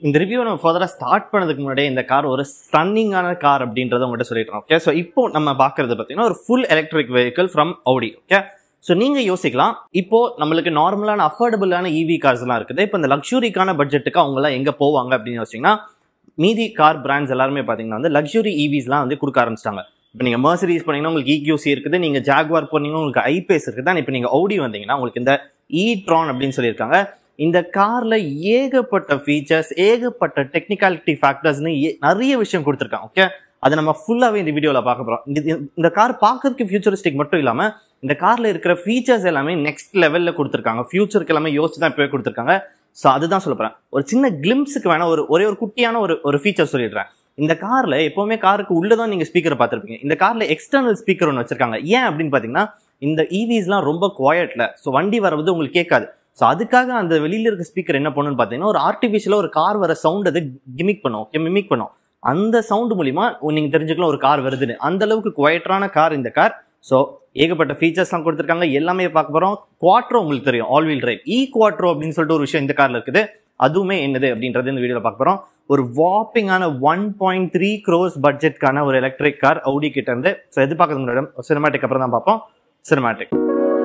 இந்த ரிவ்யூ நம்ம ஃபர்தராக ஸ்டார்ட் பண்ணதுக்கு முன்னாடியே இந்த கார் ஒரு ஸ்டன்னிங்கான கார் அப்படின்றத உங்கள்கிட்ட சொல்லிடுறோம் ஓகே ஸோ இப்போ நம்ம பார்க்கறது பார்த்தீங்கன்னா ஒரு full electric vehicle from Audi okay so நீங்கள் யோசிக்கலாம் இப்போ நம்மளுக்கு நார்மலான அஃபோர்டபுளான இவி கார்ஸ்லாம் இருக்குது இப்போ இந்த லக்ஸுரிக்கான பட்ஜெட்டுக்கு அவங்களாம் எங்கே போவாங்க அப்படின்னு யோசிச்சிங்கன்னா மீதி கார் பிராண்ட்ஸ் எல்லாருமே பார்த்தீங்கன்னா வந்து லக்ஸுரி ஈவிஸ்லாம் வந்து கொடுக்க ஆரம்பிச்சிட்டாங்க இப்போ நீங்கள் மர்சரிஸ் பண்ணீங்கன்னா உங்களுக்கு இக்யூசி இருக்குது நீங்கள் ஜாக்வார் போனீங்கன்னா உங்களுக்கு ஐபேஸ் இருக்குது தான் இப்போ நீங்கள் Audi வந்தீங்கன்னா உங்களுக்கு இந்த ஈட்ரான் அப்படின்னு சொல்லியிருக்காங்க இந்த கார்ல ஏகப்பட்ட ஃபீச்சர்ஸ் ஏகப்பட்ட டெக்னிக்காலிட்டி ஃபேக்டர்ஸ்னு நிறைய விஷயம் கொடுத்துருக்காங்க ஓகே அதை நம்ம ஃபுல்லாகவே இந்த வீடியோவில் பார்க்க போகிறோம் இந்த இந்த கார் பார்க்கறதுக்கு ஃபியூச்சரிஸ்டிக் மட்டும் இல்லாமல் இந்த காரில் இருக்கிற ஃபீச்சர்ஸ் எல்லாமே நெக்ஸ்ட் லெவலில் கொடுத்துருக்காங்க ஃபியூச்சருக்கு எல்லாமே யோசிச்சு தான் இப்போவே கொடுத்துருக்காங்க ஸோ அதுதான் சொல்ல போகிறேன் ஒரு சின்ன கிளிம்ஸுக்கு வேணா ஒரு ஒரே ஒரு குட்டியான ஒரு ஒரு ஃபீச்சர் சொல்லிடுறேன் இந்த காரில் எப்போவுமே காருக்கு உள்ளே தான் நீங்கள் ஸ்பீக்கரை பார்த்துருப்பீங்க இந்த காரில் எக்ஸ்டர்னல் ஸ்பீக்கர் ஒன்று வச்சிருக்காங்க ஏன் அப்படின்னு பார்த்தீங்கன்னா இந்த ஈவிஸ்லாம் ரொம்ப குவாய்ட்ல ஸோ வண்டி வரவது உங்களுக்கு கேட்காது ஸோ அதுக்காக அந்த வெளியில இருக்க ஸ்பீக்கர் என்ன பண்ணுன்னு பார்த்தீங்கன்னா ஒரு ஆர்டிஃபிஷியலாக ஒரு கார் வர சவுண்ட் அது கிமிக் பண்ணும் மிமிக் பண்ணும் அந்த சவுண்ட் மூலிமா நீங்க தெரிஞ்சுக்கலாம் ஒரு கார் வருதுன்னு அந்த அளவுக்கு குவைட்டரான கார் இந்த கார் ஸோ ஏகப்பட்ட ஃபீச்சர்ஸ்லாம் கொடுத்துருக்காங்க எல்லாமே பார்க்க போகிறோம் குவாட்ரோ உங்களுக்கு தெரியும் all wheel drive e quattro அப்படின்னு சொல்லிட்டு ஒரு விஷயம் இந்த காரில் இருக்குது அதுவுமே என்னது அப்படின்றது இந்த வீடியோவில் பார்க்க போகிறோம் ஒரு வாப்பிங்கான ஒன் பாயிண்ட் த்ரீ க்ரோஸ் பட்ஜெட்கான ஒரு எலக்ட்ரிக் கார் Audi கிட்ட இருந்து ஸோ எதிர்பார்க்கறது முன்னாடி சினிமாட்டிக் அப்புறம் தான் பார்ப்போம் சினிமாட்டிக்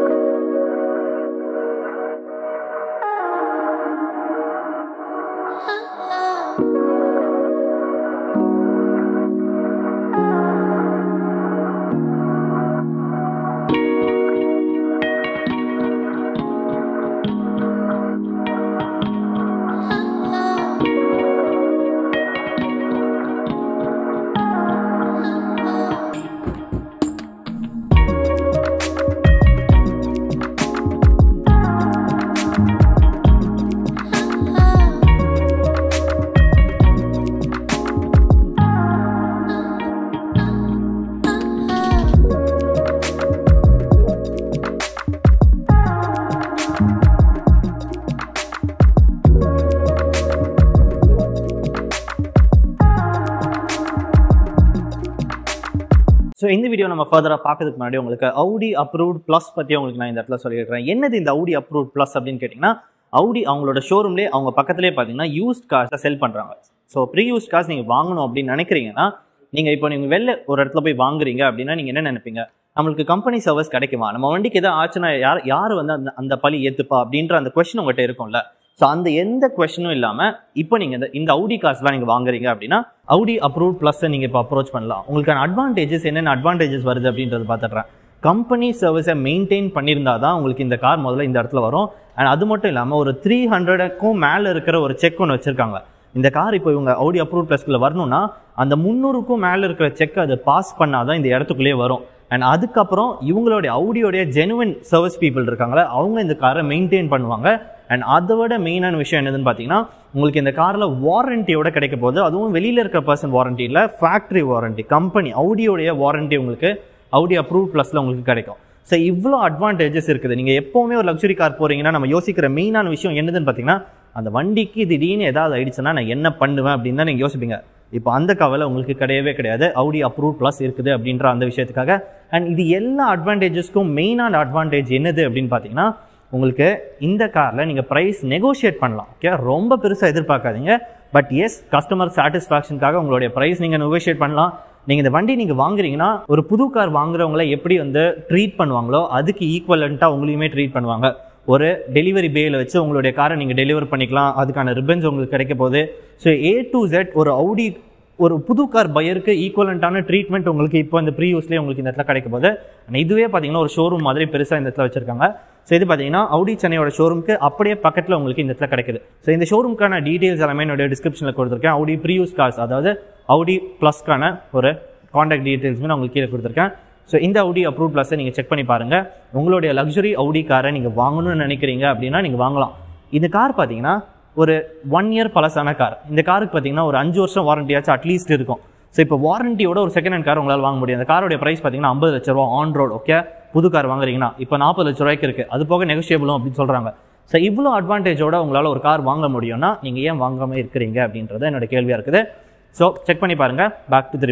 ஸோ இந்த வீடியோ நம்ம ஃபர்தராக பார்க்கறதுக்கு முன்னாடி உங்களுக்கு Audi அப்ரூவ்ட் ப்ளஸ் பற்றி உங்களுக்கு நான் இந்த இடத்துல சொல்லியிருக்கிறேன் என்னது இந்த Audi அப்ரூவ்ட் ப்ளஸ் அப்படின்னு கேட்டிங்கன்னா Audi அவங்களோட ஷோரூம்லேயே அவங்க பக்கத்துலேயே பார்த்தீங்கன்னா யூஸ்ட் கார்ஸை செல் பண்ணுறாங்க ஸோ ப்ரீ யூஸ்ட் கார்ஸ் நீங்கள் வாங்கணும் அப்படின்னு நினைக்கிறீங்கன்னா நீங்கள் இப்போ நீங்கள் வெளில ஒரு இடத்துல போய் வாங்குறீங்க அப்படின்னா நீங்கள் என்ன நினைப்பீங்க நம்மளுக்கு கம்பெனி சர்வீஸ் கிடைக்குமா நம்ம வண்டிக்கு எதாவது ஆச்சுன்னா யார் யார் வந்து அந்த அந்த பழி ஏற்றுப்பா அப்படின்ற அந்த கொஸ்டின் உங்கள்கிட்ட இருக்கும்ல ஸோ அந்த எந்த கொஸ்டினும் இல்லாமல் இப்போ நீங்கள் இந்த இந்த Audi கார்ஸ்லாம் நீங்கள் வாங்குறீங்க அப்படின்னா Audi அப்ரூவ் ப்ளஸ்ஸை நீங்கள் இப்போ அப்ரோச் பண்ணலாம் உங்களுக்கான அட்வான்டேஜஸ் என்னென்ன அட்வான்டேஜஸ் வருது அப்படின்றது பார்த்துட்றேன் கம்பெனி சர்வீஸை மெயின்டைன் பண்ணியிருந்தா தான் உங்களுக்கு இந்த கார் முதல்ல இந்த இடத்துல வரும் அண்ட் அது மட்டும் இல்லாமல் ஒரு த்ரீ ஹண்ட்ரடுக்கும் மேலே இருக்கிற ஒரு செக் ஒன்று வச்சுருக்காங்க இந்த கார் இப்போ இவங்க Audi அப்ரூவ் ப்ளஸ்க்குள்ள வரணும்னா அந்த முந்நூறுக்கும் மேலே இருக்கிற செக் அதை பாஸ் பண்ணாதான் இந்த இடத்துக்குள்ளேயே வரும் அண்ட் அதுக்கப்புறம் இவங்களுடைய அவுடியோடைய ஜெனுவன் சர்வீஸ் பீப்புள் இருக்காங்களே அவங்க இந்த காரை மெயின்டைன் பண்ணுவாங்க அண்ட் அதை விட மெயினான விஷயம் என்னதுன்னு பார்த்தீங்கன்னா உங்களுக்கு இந்த காரில் வாரண்டியோட கிடைக்க போகுது அதுவும் வெளியில் இருக்கிற பர்சன் வாரண்டி இல்லை ஃபேக்ட்ரி வாரண்டி கம்பெனி அவுடியோடைய வாரண்டி உங்களுக்கு Audi அப்ரூவ் ப்ளஸில் உங்களுக்கு கிடைக்கும் ஸோ இவ்வளோ அட்வான்டேஜஸ் இருக்குது நீங்கள் எப்போவுமே ஒரு லக்ஸுரி கார் போகிறீங்கன்னா நம்ம யோசிக்கிற மெயினான விஷயம் என்னதுன்னு பார்த்தீங்கன்னா அந்த வண்டிக்கு திடீர்னு ஏதாவது ஆயிடுச்சுன்னா நான் என்ன பண்ணுவேன் அப்படின்னு தான் நீங்கள் யோசிப்பீங்க இப்போ அந்த கவலை உங்களுக்கு கிடையவே கிடையாது Audi அப்ரூவ் ப்ளஸ் இருக்குது அப்படின்ற அந்த விஷயத்துக்காக அண்ட் இது எல்லா அட்வான்டேஜஸ்க்கும் மெயினான அட்வான்டேஜ் என்னது அப்படின்னு பார்த்தீங்கன்னா உங்களுக்கு இந்த காரில் நீங்கள் ப்ரைஸ் நெகோஷியேட் பண்ணலாம் ஓகே ரொம்ப பெருசாக எதிர்பார்க்காதீங்க பட் எஸ் கஸ்டமர் சாட்டிஸ்ஃபேக்ஷனுக்காக உங்களுடைய ப்ரைஸ் நீங்கள் நெகோஷியேட் பண்ணலாம் நீங்கள் இந்த வண்டி நீங்கள் வாங்குறீங்கன்னா ஒரு புது கார் வாங்குறவங்கள எப்படி வந்து ட்ரீட் பண்ணுவாங்களோ அதுக்கு ஈக்குவலண்ட்டாக உங்களையுமே ட்ரீட் பண்ணுவாங்க ஒரு டெலிவரி பேயில் வச்சு உங்களுடைய காரை நீங்கள் டெலிவர் பண்ணிக்கலாம் அதுக்கான ரிப்பன்ஸ் உங்களுக்கு கிடைக்க போகுது ஸோ ஏ டு ஜெட் ஒரு Audi ஒரு புது கார் பையருக்கு ஈக்குவலண்ட்டான ட்ரீட்மெண்ட் உங்களுக்கு இப்போ இந்த ப்ரீ யூஸ்லேயே உங்களுக்கு இந்த இடத்துல கிடைக்க போகுது And இதுவே பார்த்தீங்கன்னா ஒரு ஷோரூம் மாதிரி பெருசாக இந்த இடத்துல வச்சிருக்காங்க ஸோ இது பார்த்தீங்கன்னா Audi சென்னையோட ஷோரூமுக்கு அப்படியே பக்கத்தில் உங்களுக்கு இந்த இடத்துல கிடைக்குது ஸோ இந்த ஷோரூமுக்கான டீடைல்ஸ் எல்லாமே என்னுடைய டிஸ்கிரிப்ஷனில் கொடுத்துருக்கேன் Audi ப்ரீ யூஸ் கார்ஸ் அதாவது Audi ப்ளஸ்க்கான ஒரு காண்டாக்ட் டீடைல்ஸுமே நான் உங்களுக்கு கீழே கொடுத்துருக்கேன் ஸோ இந்த Audi அப்ரூவ் ப்ளஸை நீங்கள் செக் பண்ணி பாருங்கள் உங்களுடைய லக்ஸுரி Audi காரை நீங்கள் வாங்கணும்னு நினைக்கிறீங்க அப்படின்னா நீங்கள் வாங்கலாம் இந்த கார் பார்த்தீங்கன்னா ஒரு ஒன் இயர் பழசான கார் இந்த காருக்கு பார்த்தீங்கன்னா ஒரு அஞ்சு வருஷம் வாரண்டியாச்சும் அட்லீஸ்ட் இருக்கும் ஸோ இப்போ வாரண்டியோட ஒரு செகண்ட் ஹேண்ட் கார் உங்களால் வாங்க முடியும் அந்த காரோட ப்ரைஸ் பார்த்தீங்கன்னா ஐம்பது லட்ச ரூபா ஆன் ரோட் ஓகே புது கார் வாங்குறீங்கன்னா இப்போ நாற்பது லட்ச ரூபாய்க்கு இருக்குது அது போக நெகோஷியபிளும் அப்படின்னு சொல்கிறாங்க ஸோ இவ்வளோ அட்வான்டேஜோட உங்களால் ஒரு கார் வாங்க முடியும்னா நீங்கள் ஏன் வாங்காமல் இருக்கிறீங்க அப்படின்றது என்னோட கேள்வியாக இருக்குது ஸோ செக் பண்ணி பாருங்கள் back to the review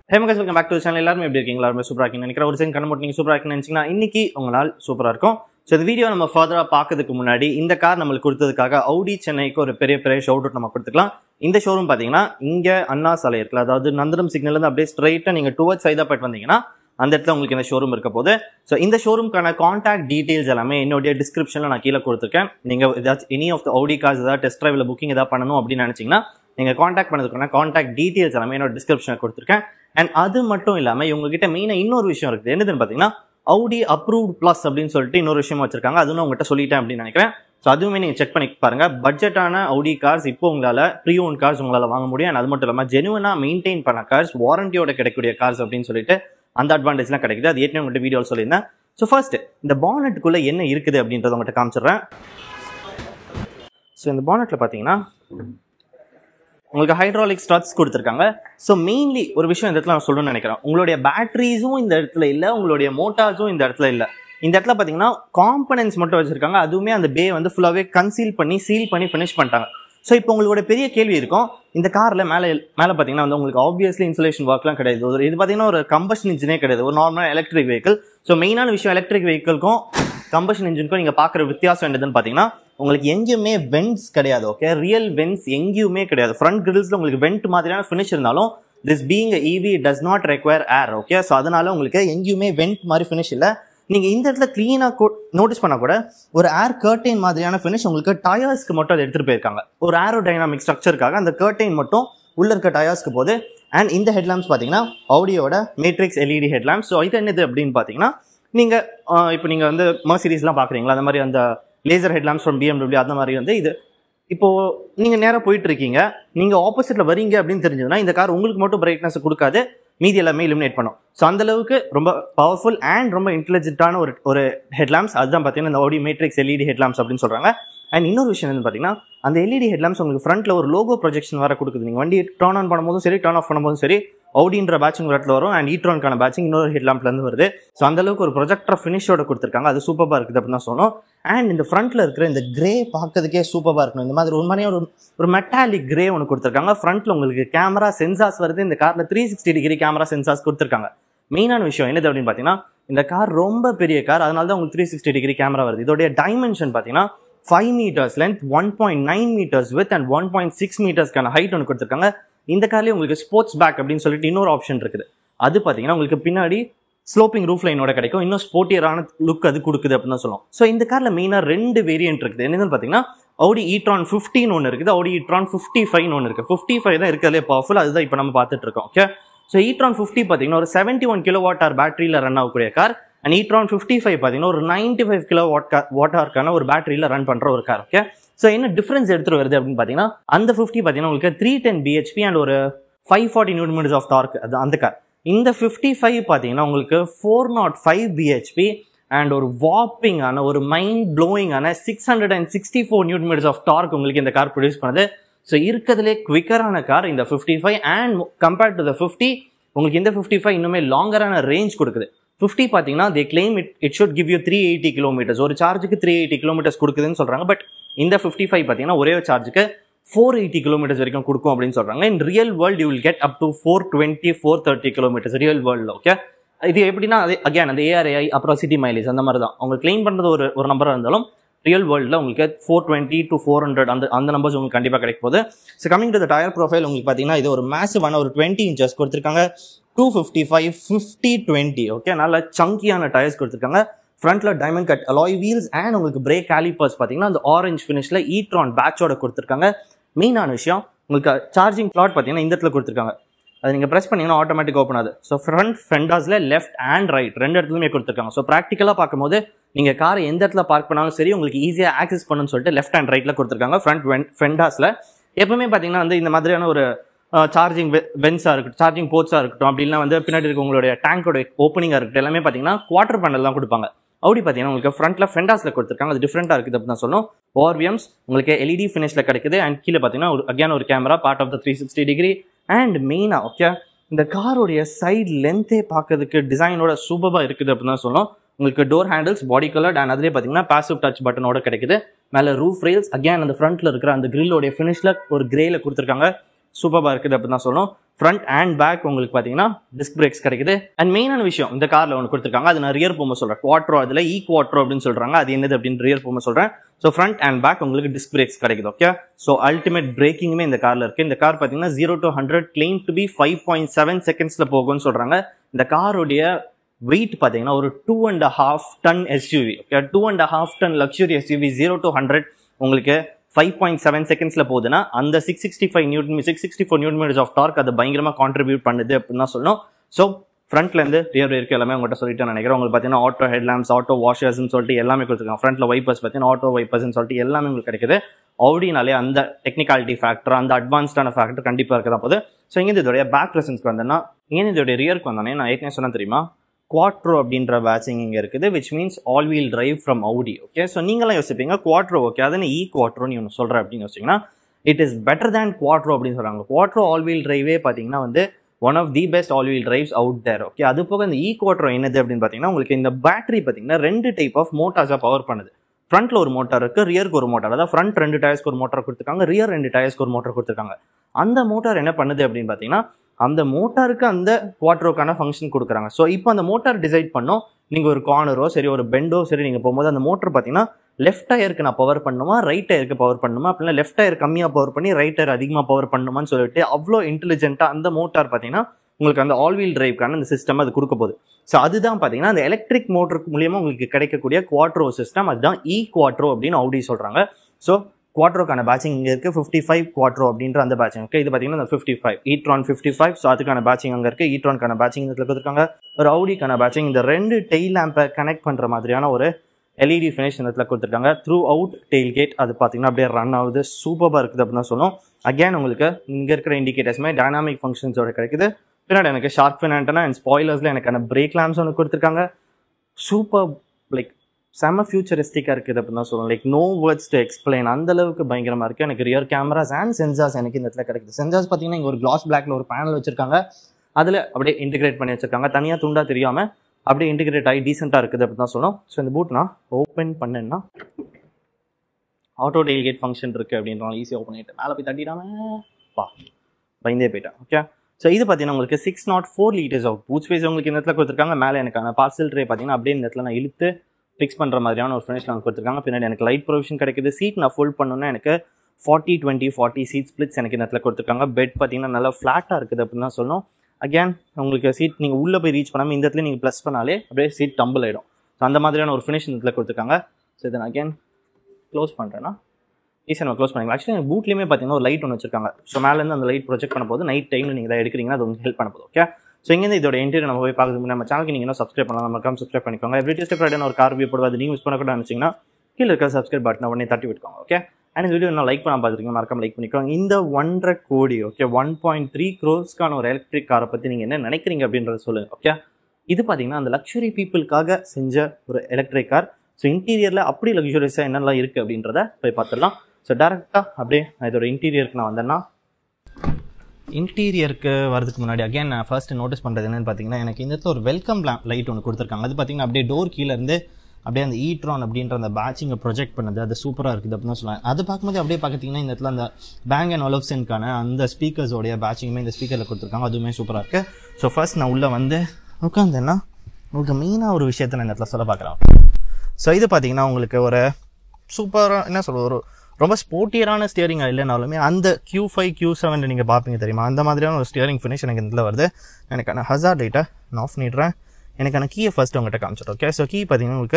hey மக்கள் வெல்கம் பேக் டு சேனல் எல்லாரும் எப்படி இருக்கீங்க எல்லாருமே சூப்பராக இருக்கீங்க நினைக்கிற ஒரு செகண்ட் கண்ணு மட்டும் நீங்கள் சூப்பராக இருக்குன்னு நினச்சிங்கன்னா இன்னைக்கு உங்க நாள் சூப்பராக இருக்கும் ஸோ இந்த வீடியோ நம்ம ஃபர்தராக பார்க்கறதுக்கு முன்னாடி இந்த கார் நம்மளுக்கு கொடுத்ததுக்காக அவுடி சென்னைக்கு ஒரு பெரிய பெரிய ஷவுட் அவுட் நம்ம கொடுத்துக்கலாம் இந்த ஷோரூம் பார்த்தீங்கன்னா இங்கே அண்ணா சாலை இருக்குல்ல அதாவது நந்தனம் சிக்னல்லேருந்து அப்படியே ஸ்ட்ரைட்டாக நீங்கள் டுவர்ட் சைதாப்பேட் வந்தீங்கன்னா அந்த இடத்துல உங்களுக்கு இந்த ஷோரூம் இருக்க போது ஸோ இந்த ஷோரூம்க்கான காண்டாக்ட் டீடைல்ஸ் எல்லாமே என்னுடைய டிஸ்கிரிப்ஷனில் நான் கீழே கொடுத்துருக்கேன் நீங்கள் ஏதாச்சும் any of the Audi cars ஏதாவது டெஸ்ட் ட்ரைவில் புக்கிங் ஏதாவது பண்ணணும் அப்படின்னு நினச்சிங்கன்னா நீங்கள் காண்டாக்ட் பண்ணதுக்கான காண்டாக்ட் டீடைல்ஸ் எல்லாமே என்னோட டிஸ்கிரிப்ஷனில் கொடுத்துருக்கேன் அண்ட் அது மட்டும் இல்லாமல் இவங்ககிட்ட மெயினாக இன்னொரு விஷயம் இருக்குது என்னதுன்னு பார்த்தீங்கன்னா அவுடி அப்ரூவ்ட் ப்ளஸ் அப்படின்னு சொல்லிட்டு இன்னொரு விஷயம் வச்சிருக்காங்க அதுவும் நான் உங்கள்கிட்ட சொல்லிட்டேன் அப்படின்னு நினைக்கிறேன் ஸோ அதுவுமே நீங்கள் செக் பண்ணி பாருங்க பட்ஜெட்டான அவுடி கார்ஸ் இப்போ உங்களால் ப்ரீ ஓன் கார்ஸ் உங்களால் வாங்க முடியும் and அது மட்டும் இல்லாமல் ஜெனுவனாக மெயின்டைன் பண்ண கார்ஸ் வாரண்டியோட கிடைக்கக்கூடிய கார்ஸ் அப்படின்னு சொல்லிட்டு அந்த அட்வான்டேஜ்லாம் கிடைக்குது அது ஏற்கனவே உங்கள்கிட்ட வீடியோவில் சொல்லியிருந்தேன் ஸோ ஃபர்ஸ்ட் இந்த பானட்டுக்குள்ளே என்ன இருக்குது அப்படின்றத உங்கள்கிட்ட காமிச்சிடுறேன் ஸோ இந்த பானட்டில் பார்த்தீங்கன்னா உங்களுக்கு ஹைட்ராலிக் ஸ்ட்ரட்ஸ் கொடுத்துருக்காங்க ஸோ மெயின்லி ஒரு விஷயம் இந்த இடத்துல நான் சொல்லணும்னு நினைக்கிறேன் உங்களுடைய பேட்டரிஸும் இந்த இடத்துல இல்லை உங்களுடைய மோட்டார்ஸும் இந்த இடத்துல இல்லை இந்த இடத்துல பார்த்தீங்கன்னா காம்பனன்ஸ் மட்டும் வச்சிருக்காங்க அதுவுமே அந்த பே வந்து ஃபுல்லாகவே கன்சீல் பண்ணி சீல் பண்ணி ஃபினிஷ் பண்ணிட்டாங்க ஸோ இப்போ உங்களோட பெரிய கேள்வி இருக்கும் இந்த காரில் மேலே மேலே பார்த்தீங்கன்னா வந்து உங்களுக்கு ஆப்வியஸ்லி இன்சுலேஷன் ஒர்க்லாம் கிடையாது ஒரு இது பார்த்தீங்கன்னா ஒரு கம்பஷன் இன்ஜினே கிடையாது ஒரு நார்மல் எலக்ட்ரிக் வெஹிக்கிள் ஸோ மெயினான விஷயம் எலக்ட்ரிக் வெஹிக்கிள்க்கும் கம்பஷன் இன்ஜினுக்கும் நீங்கள் பார்க்குற வித்தியாசம் என்னதுன்னு பார்த்தீங்கன்னா உங்களுக்கு எங்கேயுமே வென்ட்ஸ் கிடையாது ஓகே ரியல் வென்ட்ஸ் எங்கேயுமே கிடையாது ஃப்ரண்ட் கிரில்ஸில் உங்களுக்கு வெண்ட் மாதிரியான ஃபினிஷ் இருந்தாலும் this being EV does not require air okay so அதனால உங்களுக்கு எங்கேயுமே வெண்ட் மாதிரி ஃபினிஷ் இல்லை நீங்கள் இந்த இடத்துல க்ளீனாக நோட்டீஸ் பண்ணால் கூட ஒரு ஏர் கர்டைன் மாதிரியான ஃபினிஷ் உங்களுக்கு டயர்ஸ்க்கு மட்டும் அதை எடுத்துகிட்டு போயிருக்காங்க ஒரு ஏரோ டைனாமிக் ஸ்ட்ரக்சருக்காக அந்த கர்டைன் மட்டும் உள்ள இருக்க டயர்ஸ்க்கு போகுது அண்ட் இந்த ஹெட்லாம்ப்ஸ் பார்த்தீங்கன்னா ஆடியோட மேட்ரிக்ஸ் எல்இடி ஹெட்லாம்ப்ஸ் ஸோ இது என்னது அப்படின்னு பார்த்தீங்கன்னா நீங்கள் இப்போ நீங்கள் வந்து மர்சிடிஸ்லாம் பார்க்குறீங்களா அந்த மாதிரி அந்த லேசர் ஹெட்லாம்ப்ஸ் ஃப்ரம் பிஎம்டபிள்யூ அந்த மாதிரி வந்து இது இப்போ நீங்கள் நேராக போயிட்டு இருக்கீங்க நீங்கள் ஆப்போசிட்டில் வரீங்க அப்படின்னு தெரிஞ்சதுன்னா இந்த கார் உங்களுக்கு மட்டும் பிரைட்னஸ் கொடுக்காது மீதி எல்லாமே இலிமினேட் பண்ணும் ஸோ அந்த அளவுக்கு ரொம்ப பவர்ஃபுல் அண்ட் ரொம்ப இன்டெலிஜென்ட்டான ஒரு ஒரு ஹெட்லாம்ப்ஸ் அதுதான் பார்த்தீங்கன்னா இந்த ஆடி மேட்ரிக்ஸ் எல்இடி ஹெட்லாம்ப்ஸ் அப்படின்னு சொல்கிறாங்க அண்ட் இன்னொரு விஷயம் என்னன்னு பார்த்தீங்கன்னா அந்த எல்இடி ஹெட்லாம்ப்ஸ் உங்களுக்கு ஃப்ரண்ட்டில் ஒரு லோகோ ப்ரொஜெக்ஷன் வர கொடுக்குது நீங்கள் வண்டி டர்ன் ஆன் பண்ணும்போதும் சரி டர்ன் ஆஃப் பண்ணும்போதும் சரி அவுடின்ற பேட்சிங் ஒரு இடத்துல வரும் அண்ட் ஈட்ரான்கான பேட்சிங் இன்னொரு ஹெட்லாம்ப்லேருந்து வருது ஸோ அந்த அளவுக்கு ஒரு ப்ரொஜெக்டர் ஃபினிஷோட கொடுத்துருக்காங்க அது சூப்பராக இருக்குது அப்படின்னு தான் சொன்னோம் அண்ட் இந்த ஃப்ரண்ட்டில் இருக்கிற இந்த கிரே பார்க்கறதுக்கே சூப்பராக இருக்கணும் இந்த மாதிரி ஒரு மாதிரியே ஒரு ஒரு மெட்டாலிக் கிரே ஒன்று கொடுத்துருக்காங்க ஃப்ரண்ட்டில் உங்களுக்கு கேமரா சென்சார்ஸ் வருது இந்த காரில் three sixty degree camera sensors கொடுத்துருக்காங்க மெயினான விஷயம் என்னது அப்படின்னு பார்த்தீங்கன்னா இந்த கார் ரொம்ப பெரிய கார் அதனால தான் உங்களுக்கு த்ரீ சிக்ஸ்டி டிகிரி கேமரா வருது இதோடைய டைமென்ஷன் பார்த்தீங்கன்னா five metres length one point nine metres width and one point six மீட்டர்ஸ்க்கான ஹைட் ஒன்று கொடுத்துருக்காங்க இந்த கார்லேயே உங்களுக்கு ஸ்போர்ட்ஸ் பேக் அப்படின்னு சொல்லிட்டு இன்னொரு ஆப்ஷன் இருக்குது அது பார்த்தீங்கன்னா உங்களுக்கு பின்னாடி ஸ்லோப்பிங் ரூஃப் லைனோட கிடைக்கும் இன்னும் ஸ்போர்ட்டியரான லுக் அது கொடுக்குது அப்படின்னு தான் சொல்லுவோம் ஸோ இந்த காரில் மெயினாக ரெண்டு வேரியன்ட் இருக்குது என்னதுன்னு பார்த்தீங்கன்னா அவுடி ஈட்ரான் ஃபிஃப்டின் ஒன்று இருக்குது அவுடி ஈட்ரான் ஃபிஃப்டி ஃபைவ் ஒன்று இருக்குது ஃபிஃப்டி ஃபைவ் தான் இருக்கிறதுலே பவர்ஃபுல் அதுதான் இப்போ நம்ம பார்த்துட்டு இருக்கோம் ஓகே ஸோ ஈட்ரான் ஃபிஃப்டி பார்த்தீங்கன்னா ஒரு seventy one kilo watt hour பேட்டரியில் ரன் ஆகக்கூடிய car and etron fifty five பார்த்தீங்கன்னா ஒரு ninety five kilo watt watt ஆர்க்கான ஒரு பேட்டரியில் ரன் பண்ணுற ஒரு கார் ஓகே ஸோ என்ன டிஃபரன்ஸ் எடுத்துகிட்டு வருது அப்படின்னு பார்த்தீங்கன்னா அந்த ஃபிஃப்டி பார்த்தீங்கன்னா உங்களுக்கு த்ரீ டென் பிஹெச்பி அண்ட் ஒரு five forty newton metres of torque அது அந்த கார் இந்த ஃபிஃப்டி ஃபைவ் பார்த்தீங்கன்னா உங்களுக்கு four nought five BHP and ஒரு வாப்பிங்கான ஒரு மைண்ட் ப்ளோயிங்கான six hundred and sixty four newton metres of torque உங்களுக்கு இந்த கார் ப்ரொடியூஸ் பண்ணுது ஸோ இருக்கிறதுலே குவிக்கரான கார் இந்த fifty five and compared to the fifty உங்களுக்கு இந்த ஃபிஃப்டி ஃபைவ் இன்னுமே லாங்கரான ரேஞ்ச் கொடுக்குது ஃபிஃப்டி பார்த்தீங்கன்னா they claim it it should give you three eighty kilometres ஒரு சார்ஜுக்கு த்ரீ எயிட்டி கிலோமீட்டர்ஸ் கொடுக்குதுன்னு சொல்கிறாங்க பட் இந்த ஃபிஃப்டி ஃபைவ் பார்த்தீங்கன்னா ஒரே ஒரு சார்ஜுக்கு ஃபோர் எயிட்டி கிலோமீட்டர்ஸ் வரைக்கும் கொடுக்கும் அப்படின்னு சொல்கிறாங்க in real world you will get up to four twenty four thirty kilometres real வேர்ல்டில் ஓகே இது எப்படின்னா அது அகேன் அந்த ஏஆர்ஐ அப்புறம் சிட்டி மைலேஜ் அந்த மாதிரி தான் அவங்க கிளைம் பண்ணுறது ஒரு ஒரு நம்பராக இருந்தாலும் ரியல் வேர்ல்டில் உங்களுக்கு four twenty to four hundred அந்த அந்த நம்பர்ஸ் உங்களுக்கு கண்டிப்பாக கிடைக்க போகுது so coming to the tyre profile உங்களுக்கு பார்த்தீங்கன்னா இது ஒரு மேசிவான ஒரு டுவெண்ட்டி இன்ச்சஸ் கொடுத்துருக்காங்க two fifty five fifty twenty okay நல்ல சங்கியான டயர்ஸ் கொடுத்துருக்காங்க ஃப்ரண்ட்ல diamond cut alloy wheels and உங்களுக்கு பிரேக் கேலிப்பர்ஸ் பார்த்தீங்கன்னா அந்த ஆரஞ்ச் ஃபினிஷில் ஈட்ரான் பேட்சோட கொடுத்துருக்காங்க மெயினான விஷயம் உங்களுக்கு சார்ஜிங் பிளாட் பார்த்தீங்கன்னா இந்த இடத்துல கொடுத்துருக்காங்க அது நீங்கள் ப்ரெஸ் பண்ணீங்கன்னா ஆட்டோமேட்டிக் ஓப்பன் ஆகுது ஸோ ஃப்ரண்ட் ஃபெண்டாஸில் லெஃப்ட் அண்ட் ரைட் ரெண்டு இடத்துலையுமே கொடுத்துருக்காங்க ஸோ ப்ராக்டிக்கலாக பார்க்கும்போது நீங்கள் காரை எந்த இடத்துல பார்க் பண்ணாலும் சரி உங்களுக்கு ஈஸியாக ஆக்சஸ் பண்ணணும்னு சொல்லிட்டு லெஃப்ட் அண்ட் ரைட்டில் கொடுத்துருக்காங்க ஃப்ரண்ட் ஃபெண்டாஸில் எப்பவுமே பார்த்தீங்கன்னா வந்து இந்த மாதிரியான ஒரு சார்ஜிங் வென்ஸாக இருக்கட்டும் சார்ஜிங் போர்ட்ஸாக இருக்கட்டும் அப்படின்னா வந்து பின்னாடி இருக்க உங்களுடைய டேங்கோட ஓப்பனிங்காக இருக்கட்டும் எல்லாமே பார்த்தீங்கன்னா குவார்டர் பேனல் தான் கொடுப்பாங்க அப்படி பார்த்தீங்கன்னா உங்களுக்கு ஃப்ரண்ட்ல ஃபெண்டாஸில் கொடுத்துருக்காங்க அது டிஃப்ரெண்ட்டாக இருக்குது அப்படின்னு தான் சொல்லணும் ஓஆர்விஎம்ஸ் உங்களுக்கு எல்இடி ஃபினிஷில் கிடைக்குது அண்ட் கீழே பார்த்தீங்கன்னா ஒரு அகேன் ஒரு camera part of the three sixty degree and மெயினாக ஓகே இந்த காரோடைய சைட் லென்த்தே பார்க்கறதுக்கு டிசைனோட சூப்பராக இருக்குது அப்படின்னு தான் சொல்லணும் உங்களுக்கு door handles body colour and அதுலேயே பார்த்தீங்கன்னா பாசிவ் டச் பட்டனோட கிடைக்குது மேலே ரூஃப் ரெயில்ஸ் அகேன் அந்த ஃப்ரண்ட்ல இருக்கிற அந்த கிரில்லோடைய ஃபினிஷில் ஒரு கிரேல கொடுத்துருக்காங்க சூப்பராக இருக்குது அப்படின்னு தான் சொல்லணும் ஃப்ரண்ட் அண்ட் பேக் உங்களுக்கு பார்த்தீங்கன்னா டிஸ்க் பிரேக்ஸ் கிடைக்குது அண்ட் மெயினான விஷயம் இந்த காரில் ஒன்று கொடுத்துருக்காங்க அது நான் ரியர் போம சொல்கிறேன் குவாட்ரோ அதில் இ குவாட்ரோ அப்படின்னு சொல்கிறாங்க அது என்னது அப்படின்னு ரியர் போம சொல்கிறேன் ஸோ ஃப்ரண்ட் அண்ட் பேக் உங்களுக்கு டிஸ்க் பிரேக்ஸ் கிடைக்குது ஓகே ஸோ அல்டிமேட் பிரேக்கிங்குமே இந்த காரில் இருக்குது இந்த கார் பார்த்தீங்கன்னா zero to hundred claim to be five point seven செகண்ட்ஸில் போகும்னு சொல்கிறாங்க இந்த காரோடைய வெயிட் பார்த்தீங்கன்னா ஒரு two and half ton SUV okay two and half ton luxury SUV zero to hundred உங்களுக்கு ஃபைவ் பாயிண்ட் செவன் செகண்ட்ஸில் போகுதுன்னா அந்த six sixty five newton six sixty four newton metres of torque அது பயங்கரமாக கான்ட்ரிபியூட் பண்ணுது அப்படின்னு தான் சொல்லணும் ஸோ ஃப்ரண்ட்லேருந்து ரியர் இருக்கு எல்லாமே உங்கள்கிட்ட சொல்லிட்டு நினைக்கிறேன் உங்களுக்கு பார்த்தீங்கன்னா ஆட்டோ ஹெட்லாம்ஸ் ஆட்டோ வாஷர்ஸ்னு சொல்லிட்டு எல்லாமே கொடுத்துருக்காங்க ஃப்ரண்ட்ல வைப்பர்ஸ் பார்த்தீங்கன்னா ஆட்டோ வைப்பர்ஸ்னு சொல்லிட்டு எல்லாமே உங்களுக்கு கிடைக்குது ஆடினாலே அந்த டெக்னிக்காலிட்டி ஃபேக்டர் அந்த அட்வான்ஸ்டான ஃபேக்டர் கண்டிப்பாக இருக்க தான் போகுது ஸோ இங்கே இதோடைய பேக் ப்ரெசன்ஸ்க்கு வந்தேன்னா இங்கே இதோடைய ரியருக்கு வந்தோன்னே நான் ஏற்கனவே சொன்னேன் தெரியுமா குவாட்ரோ அப்படின்ற பேட்சிங் இங்கே இருக்குது which means all wheel drive from Audi okay so நீங்களாம் யோசிப்பீங்க குவாட்ரோ ஓகே அதுன்னு இ குவாட்ரோன்னு ஒன்று சொல்கிறேன் அப்படின்னு யோசிச்சிங்கன்னா it is better than Quattro அப்படின்னு சொல்கிறாங்க குவாட்ரோ ஆல் வீல் டிரைவே பார்த்தீங்கன்னா வந்து one of the best all wheel drives out there okay அது போக இந்த இ குவாட்ரோ என்னது அப்படின்னு பார்த்தீங்கன்னா உங்களுக்கு இந்த பேட்டரி பார்த்தீங்கன்னா ரெண்டு டைப் ஆஃப் மோட்டார்ஸாக பவர் பண்ணுது ஃப்ரண்ட்ல ஒரு மோட்டார் இருக்கு ரியருக்கு ஒரு மோட்டார் அதாவது ஃப்ரண்ட் ரெண்டு டயர்ஸ்க்கு ஒரு மோட்டார் கொடுத்துருக்காங்க ரியர் ரெண்டு டயர்ஸ்க்கு ஒரு மோட்டார் கொடுத்துருக்காங்க அந்த மோட்டார் என்ன பண்ணுது அப்படின்னு பார்த்தீங்கன்னா அந்த மோட்டாருக்கு அந்த குவாட்ரோக்கான ஃபங்க்ஷன் கொடுக்குறாங்க ஸோ இப்போ அந்த மோட்டார் டிசைட் பண்ணோம் நீங்கள் ஒரு கார்னரோ சரி ஒரு பெண்டோ சரி நீங்கள் போகும்போது அந்த மோட்டர் பார்த்தீங்கன்னா லெஃப்ட் டயருக்கு நான் பவர் பண்ணுமா ரைட் டயருக்கு பவர் பண்ணுமா அப்படின்னா லெஃப்ட் டயர் கம்மியாக பவர் பண்ணி ரைட் டயர் அதிகமாக பவர் பண்ணுமான்னு சொல்லிட்டு அவ்வளோ இன்டெலிஜென்ட்டாக அந்த மோட்டார் பார்த்தீங்கன்னா உங்களுக்கு அந்த ஆல் வீல் டிரைவ்க்கான அந்த சிஸ்டம் அது கொடுக்க போகுது ஸோ அதுதான் பார்த்தீங்கன்னா அந்த எலக்ட்ரிக் மோட்டருக்கு மூலியமாக உங்களுக்கு கிடைக்கக்கூடிய குவாட்ரோ சிஸ்டம் அதுதான் இ குவாட்ரோ அப்படின்னு அவுடி சொல்கிறாங்க ஸோ குவாட்ரோக்கான பேட்சிங் இங்கே இருக்குது ஃபிஃப்டி ஃபைவ் குவாட்ரோ அப்படின்ற அந்த பேட்சிங் ஓகே இது பார்த்தீங்கன்னா இந்த fifty five e tron fifty five so அதுக்கான பேட்சிங் அங்கே இருக்குது ஈட்ரான்கான பேட்சிங் இதில் கொடுத்துருக்காங்க ஒரு அவுடிக்கான பேட்சிங் இந்த ரெண்டு டெய்ல் லேம்பை கனெக்ட் பண்ணுற மாதிரியான ஒரு எல்இடி ஃபினிஷ் இந்த இடத்துல கொடுத்துருக்காங்க த்ரூ அவுட் டெயில் கேட் அது பார்த்தீங்கன்னா அப்படியே ரன் ஆகுது சூப்பராக இருக்குது அப்படின்னு தான் சொல்லணும் அகேன் உங்களுக்கு இங்கே இருக்கிற இண்டிகேட்டர்ஸுமே டைனாமிக் ஃபங்க்ஷன்ஸோட கிடைக்குது பின்னாடி எனக்கு ஷார்க் ஃபின் ஆண்டனா அண்ட் ஸ்பாய்லர்ஸில் எனக்கான பிரேக் லேம்ஸ் ஒன்று கொடுத்துருக்காங்க சூப்பர் லைக் செம ஃபியூச்சரிஸ்டிக்காக இருக்குது அப்படின்னு தான் சொல்லணும் like no words to explain அந்த அளவுக்கு பயங்கரமாக இருக்குது எனக்கு ரியர் கேமராஸ் அண்ட் சென்சார்ஸ் எனக்கு இந்த இடத்துல கிடைக்குது சென்சார்ஸ் பார்த்தீங்கன்னா இங்கே ஒரு கிளாஸ் பிளாக்ல ஒரு பேனல் வச்சிருக்காங்க அதில் அப்படியே இன்டிகிரேட் பண்ணி வச்சிருக்காங்க தனியாக துண்டா தெரியாமல் அப்படியே இன்டிகிரேட் ஆகி டீசெண்டாக இருக்குது அப்படின்னு தான் சொல்லணும் ஸோ இந்த பூட் நான் ஓப்பன் பண்ணேன்னா ஆட்டோ டெயில்கேட் ஃபங்க்ஷன் இருக்குது அப்படின்றனால ஈஸியாக ஓப்பன் பண்ணிட்டு மேலே போய் தட்டிடாம பா பயந்தே போயிட்டேன் ஓகே ஸோ இது பார்த்தீங்கன்னா உங்களுக்கு six nought four litres of boot space உங்களுக்கு இந்த இடத்துல கொடுத்துருக்காங்க மேலே எனக்கான பார்சல் ட்ரே பார்த்தீங்கன்னா அப்படியே இந்த இடத்துல நான் இழுத்து ஃபிக்ஸ் பண்ணுற மாதிரியான ஒரு ஃபினிஷ் நாங்கள் கொடுத்துருக்காங்க பின்னாடி எனக்கு லைட் ப்ரொவிஷன் கிடைக்குது சீட் நான் ஃபுல் பண்ணணும்னா எனக்கு forty twenty forty seat splits எனக்கு இந்த இடத்துல கொடுத்துருக்காங்க பெட் பார்த்தீங்கன்னா நல்லா ஃப்ளாட்டாக இருக்குது அப்படின்னு தான் சொல்லணும் அகேன் உங்களுக்கு சீட் நீங்கள் உள்ளே போய் ரீச் பண்ணாமல் இந்த இடத்துல நீங்கள் ப்ளஸ் பண்ணாலே அப்படியே சீட் டம்பிள் ஆகிடும் ஸோ அந்த மாதிரியான ஒரு ஃபினிஷ் இந்த இடத்துல கொடுத்துருக்காங்க ஸோ இதை நான் அகேன் க்ளோஸ் பண்ணுறேன்னா ஈஸியாக நம்ம க்ளோஸ் பண்ணிக்கலாம் ஆக்சுவலி எனக்கு பூட்லேயுமே பார்த்தீங்கன்னா ஒரு லைட் ஒன்று வச்சிருக்காங்க ஸோ மேலேருந்து அந்த லைட் ப்ரொஜெக்ட் பண்ண போது நைட் டைமில் நீங்கள் இதை எடுக்கிறீங்கன்னா அது உங்களுக்கு ஹெல்ப் பண்ண போதும் ஓகே ஸோ இங்கேருந்து இதோட இன்டீரியர் நம்ம போய் பார்க்குறது நம்ம சேனலுக்கு நீங்கள் சப்ஸ்கிரைப் பண்ணலாம் நம்ம சப்ஸ்கிரைப் பண்ணிக்கோங்க எவ்ரி டேஸ்ட் ஃப்ரைடே ஒரு கார் ரிவ்யூ போடுவது நீங்கள் யூஸ் பண்ணக்கூட நினச்சிங்கன்னா கீழே இருக்க சப்ஸ்கிரைப் பட்டனை உடனே தட்டி விட்டுக்கோங்க ஓகே அண்ட் இந்த வீடியோ நான் லைக் பண்ண பார்த்துருக்கீங்க மறக்காம லைக் பண்ணிக்கோங்க இந்த ஒன்றரை கோடி ஓகே ஒன் பாயிண்ட் த்ரீ க்ரோஸ்க்கான ஒரு எலக்ட்ரிக் காரை பற்றி நீங்கள் என்ன நினைக்கிறீங்க அப்படின்றத சொல்லுங்கள் ஓகே இது பார்த்தீங்கன்னா அந்த லக்ஸுரி பீப்புளுக்காக செஞ்ச ஒரு எலக்ட்ரிக் கார் ஸோ இன்டீரியரில் அப்படி லக்ஸுரியஸாக என்னெல்லாம் இருக்குது அப்படின்றத போய் பார்த்துடலாம் ஸோ டேரெக்டாக அப்படியே நான் இதோட இன்டீரியருக்கு நான் வந்தேன்னா இன்டீரியருக்கு வரதுக்கு முன்னாடி அகைன் நான் ஃபர்ஸ்ட் நோட்டீஸ் பண்ணுறது என்னன்னு பார்த்தீங்கன்னா எனக்கு இந்த இடத்துல ஒரு வெல்கம் லைட் ஒன்று கொடுத்துருக்காங்க அது பார்த்தீங்கன்னா அப்படியே டோர் கீழே இருந்து அப்படியே அந்த ஈட்ரான் அப்படின்ற அந்த பேட்சிங்கை ப்ரொஜெக்ட் பண்ணது அது சூப்பராக இருக்குது அப்படின்னு தான் சொல்லுவேன் அது பார்க்கும்போது அப்படியே பார்த்தீங்கன்னா இந்த இடத்துல அந்த பேங் அண்ட் ஒலப்சனுக்கான அந்த ஸ்பீக்கர்ஸோடைய பேட்சிங்குமே இந்த ஸ்பீக்கரில் கொடுத்துருக்காங்க அதுவுமே சூப்பராக இருக்குது ஸோ ஃபர்ஸ்ட் நான் உள்ளே வந்து உட்காந்தேன்னா உங்களுக்கு மெயினாக ஒரு விஷயத்தை நான் இந்த இடத்துல சொல்ல பார்க்குறேன் ஸோ இது பார்த்தீங்கன்னா உங்களுக்கு ஒரு சூப்பராக என்ன சொல்கிறது ஒரு ரொம்ப ஸ்போர்ட்டியரான ஸ்டியரிங் இல்லைனாலுமே அந்த கியூ ஃபைவ் கியூ செவன் நீங்கள் பார்ப்பீங்க தெரியுமா அந்த மாதிரியான ஒரு ஸ்டியரிங் ஃபினிஷ் எனக்கு இதில் வருது எனக்கான ஹசார் லைட்டை நான் ஆஃப் பண்ணிடுறேன் எனக்கான கீயை ஃபஸ்ட்டு உங்கள்கிட்ட காமிச்சிடும் ஓகே ஸோ கீ பார்த்தீங்கன்னா உங்களுக்கு